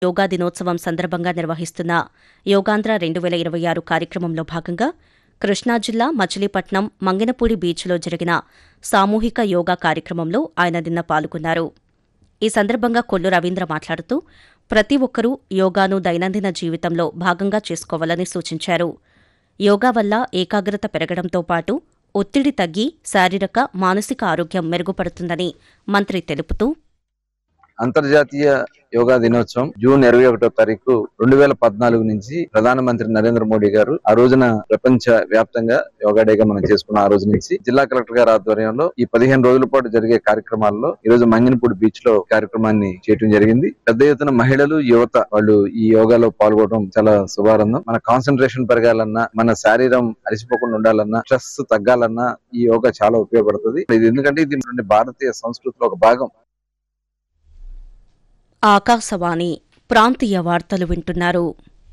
యోగా దినోత్సవం సందర్భంగా నిర్వహిస్తున్న యోగాంధ్ర రెండు వేల ఇరవై ఆరు కార్యక్రమంలో భాగంగా కృష్ణా జిల్లా మచిలీపట్నం మంగినపూడి బీచ్లో జరిగిన సామూహిక యోగా కార్యక్రమంలో ఆయన నిన్న పాల్గొన్నారు ఈ సందర్భంగా కొల్లు రవీంద్ర మాట్లాడుతూ ప్రతి ఒక్కరూ యోగాను దైనందిన జీవితంలో భాగంగా చేసుకోవాలని సూచించారు యోగా వల్ల ఏకాగ్రత పెరగడంతో పాటు ఒత్తిడి తగ్గి శారీరక మానసిక ఆరోగ్యం మెరుగుపడుతుందని మంత్రి తెలుపుతూ అంతర్జాతీయ యోగా దినోత్సవం జూన్ ఇరవై ఒకటో తారీఖు రెండు వేల పద్నాలుగు నుంచి ప్రధానమంత్రి నరేంద్ర మోడీ గారు ఆ రోజున ప్రపంచ వ్యాప్తంగా యోగా డేగా మనం చేసుకున్న ఆ రోజు నుంచి జిల్లా కలెక్టర్ గారి ఆధ్వర్యంలో ఈ పదిహేను రోజుల పాటు జరిగే కార్యక్రమాల్లో ఈ రోజు మంగినపూడి బీచ్ లో కార్యక్రమాన్ని చేయడం జరిగింది పెద్ద ఎత్తున మహిళలు యువత వాళ్ళు ఈ యోగాలో పాల్గొనడం చాలా శుభారంభం మన కాన్సన్ట్రేషన్ పెరగాలన్నా మన శరీరం అలసిపోకుండా ఉండాలన్నా స్ట్రెస్ తగ్గాలన్నా ఈ యోగా చాలా ఉపయోగపడుతుంది ఇది ఎందుకంటే ఇది మన భారతీయ సంస్కృతిలో ఒక భాగం ఆకాశవాణి ప్రాంతీయ వార్తలు వింటున్నారు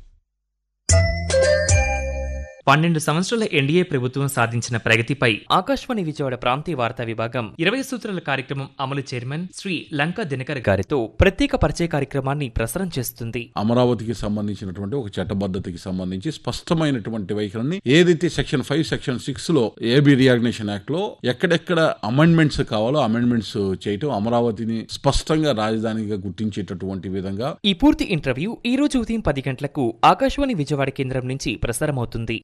పన్నెండు సంవత్సరాల ఎన్డీఏ ప్రభుత్వం సాధించిన ప్రగతిపై ఆకాశవాణి విజయవాడ ప్రాంతీయ వార్తా విభాగం ఇరవై సూత్రాల కార్యక్రమం అమలు చైర్మన్ శ్రీ లంకా దినకర్ గారి గారితో ప్రత్యేక పరిచయ కార్యక్రమాన్ని ప్రసారం చేస్తుంది అమరావతికి సంబంధించినటువంటి ఒక చట్టబద్ధతకి సంబంధించి స్పష్టమైనటువంటి వైఖరిని ఏదైతే సెక్షన్ ఫైవ్ సెక్షన్ సిక్స్ లో ఏబి రియాగ్నేషన్ యాక్ట్ లో ఎక్కడెక్కడ అమెండ్మెంట్స్ కావాలో అమెండ్మెంట్స్ చేయటం అమరావతిని స్పష్టంగా రాజధానిగా గుర్తించేటటువంటి విధంగా ఈ పూర్తి ఇంటర్వ్యూ ఈ రోజు ఉదయం పది గంటలకు ఆకాశవాణి విజయవాడ కేంద్రం నుంచి ప్రసారమవుతుంది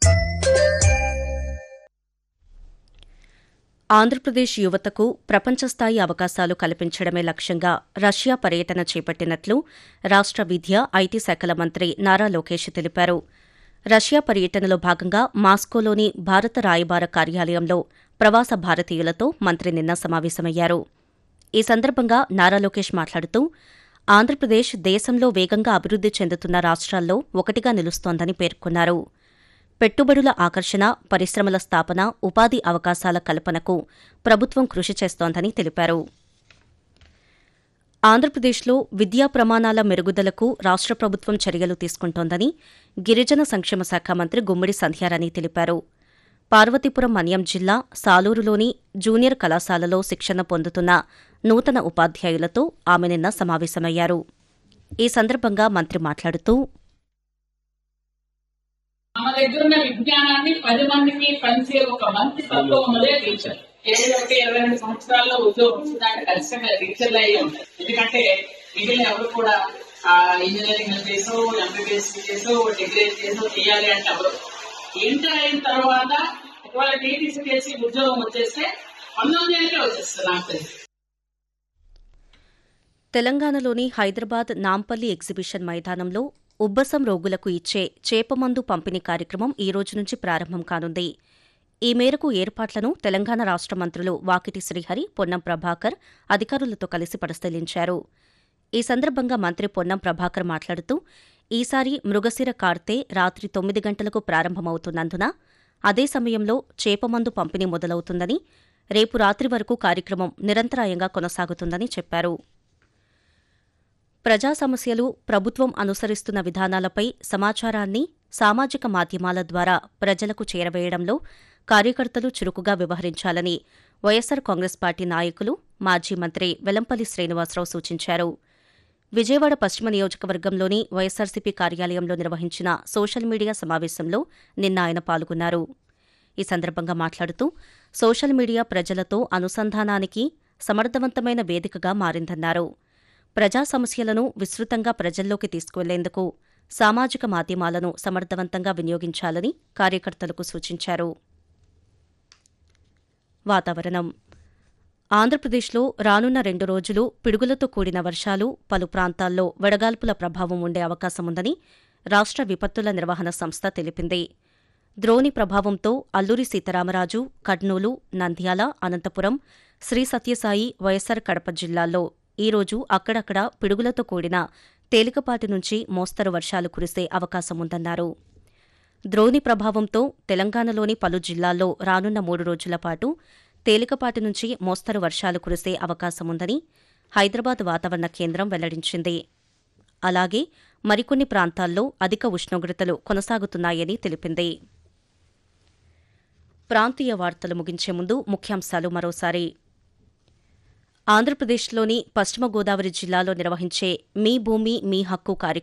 ఆంధ్రప్రదేశ్ యువతకు ప్రపంచస్థాయి అవకాశాలు కల్పించడమే లక్ష్యంగా రష్యా పర్యటన చేపట్టినట్లు రాష్ట్ర విద్య ఐటీ శాఖల మంత్రి నారా లోకేష్ తెలిపారు రష్యా పర్యటనలో భాగంగా మాస్కోలోని భారత రాయబార కార్యాలయంలో ప్రవాస భారతీయులతో మంత్రి నిన్న సమావేశమయ్యారు ఈ సందర్భంగా నారా లోకేష్ మాట్లాడుతూ ఆంధ్రప్రదేశ్ దేశంలో వేగంగా అభివృద్ది చెందుతున్న రాష్ట్రాల్లో ఒకటిగా నిలుస్తోందని పేర్కొన్నారు పెట్టుబడుల ఆకర్షణ పరిశ్రమల స్థాపన ఉపాధి అవకాశాల కల్పనకు ప్రభుత్వం కృషి చేస్తోందని తెలిపారు ఆంధ్రప్రదేశ్లో విద్యా ప్రమాణాల మెరుగుదలకు రాష్ట్ర ప్రభుత్వం చర్యలు తీసుకుంటోందని గిరిజన సంక్షేమ శాఖ మంత్రి గుమ్మిడి సంధ్యారాణి తెలిపారు పార్వతీపురం మన్యం జిల్లా సాలూరులోని జూనియర్ కళాశాలలో శిక్షణ పొందుతున్న నూతన ఉపాధ్యాయులతో ఆమె నిన్న సమావేశమయ్యారు ఈ సందర్భంగా మంత్రి మాట్లాడుతూ మన దగ్గర ఉన్న విజ్ఞానాన్ని పది మందికి పంచే ఒక మంచి తత్వం ఉన్నదే టీచర్ ఏడు ఒకటి ఇరవై రెండు సంవత్సరాల్లో ఉద్యోగం వచ్చిందంటే ఖచ్చితంగా టీచర్లు అయ్యి ఉంటారు ఎందుకంటే మిగిలిన ఎవరు కూడా ఆ ఇంజనీరింగ్ చేసో ఎంబీబీఎస్ చేసో డిగ్రీ చేసో చేయాలి అంటే ఎవరు ఇంటర్ అయిన తర్వాత ఒకవేళ టీటీసీ చేసి ఉద్యోగం వచ్చేస్తే పంతొమ్మిది ఏళ్ళకే వచ్చేస్తుంది నాకు తెలిసి తెలంగాణలోని హైదరాబాద్ నాంపల్లి ఎగ్జిబిషన్ మైదానంలో ఉబ్బసం రోగులకు ఇచ్చే చేపమందు పంపిణీ కార్యక్రమం ఈ రోజు నుంచి ప్రారంభం కానుంది ఈ మేరకు ఏర్పాట్లను తెలంగాణ రాష్ట మంత్రులు వాకిటి శ్రీహరి పొన్నం ప్రభాకర్ అధికారులతో కలిసి పరిశీలించారు ఈ సందర్భంగా మంత్రి పొన్నం ప్రభాకర్ మాట్లాడుతూ ఈసారి మృగశిర కార్తె రాత్రి తొమ్మిది గంటలకు ప్రారంభమవుతున్నందున అదే సమయంలో చేపమందు పంపిణీ మొదలవుతుందని రేపు రాత్రి వరకు కార్యక్రమం నిరంతరాయంగా కొనసాగుతుందని చెప్పారు ప్రజా సమస్యలు ప్రభుత్వం అనుసరిస్తున్న విధానాలపై సమాచారాన్ని సామాజిక మాధ్యమాల ద్వారా ప్రజలకు చేరవేయడంలో కార్యకర్తలు చురుకుగా వ్యవహరించాలని వైఎస్సార్ కాంగ్రెస్ పార్టీ నాయకులు మాజీ మంత్రి వెలంపల్లి శ్రీనివాసరావు సూచించారు విజయవాడ పశ్చిమ నియోజకవర్గంలోని వైఎస్సార్సీపీ కార్యాలయంలో నిర్వహించిన సోషల్ మీడియా సమావేశంలో నిన్న ఆయన పాల్గొన్నారు ఈ సందర్భంగా మాట్లాడుతూ సోషల్ మీడియా ప్రజలతో అనుసంధానానికి సమర్థవంతమైన వేదికగా మారిందన్నారు ప్రజా సమస్యలను విస్తృతంగా ప్రజల్లోకి తీసుకువెళ్లేందుకు సామాజిక మాధ్యమాలను సమర్థవంతంగా వినియోగించాలని కార్యకర్తలకు సూచించారు వాతావరణం ఆంధ్రప్రదేశ్లో రానున్న రెండు రోజులు పిడుగులతో కూడిన వర్షాలు పలు ప్రాంతాల్లో వడగాల్పుల ప్రభావం ఉండే అవకాశముందని రాష్ట్ర విపత్తుల నిర్వహణ సంస్థ తెలిపింది ద్రోణి ప్రభావంతో అల్లూరి సీతారామరాజు కర్నూలు నంద్యాల అనంతపురం శ్రీ సత్యసాయి వైఎస్సార్ కడప జిల్లాల్లో ఈ రోజు అక్కడక్కడ పిడుగులతో కూడిన తేలికపాటి నుంచి మోస్తరు వర్షాలు కురిసే అవకాశముందన్నారు ద్రోణి ప్రభావంతో తెలంగాణలోని పలు జిల్లాల్లో రానున్న మూడు రోజుల పాటు తేలికపాటి నుంచి మోస్తరు వర్షాలు కురిసే అవకాశముందని హైదరాబాద్ వాతావరణ కేంద్రం వెల్లడించింది అలాగే మరికొన్ని ప్రాంతాల్లో అధిక ఉష్ణోగ్రతలు కొనసాగుతున్నాయని తెలిపింది ప్రాంతీయ వార్తలు ముగించే ముందు ముఖ్యాంశాలు మరోసారి ఆంధ్రప్రదేశ్లోని పశ్చిమ గోదావరి జిల్లాలో నిర్వహించే మీ భూమి మీ హక్కు కార్యక్రమం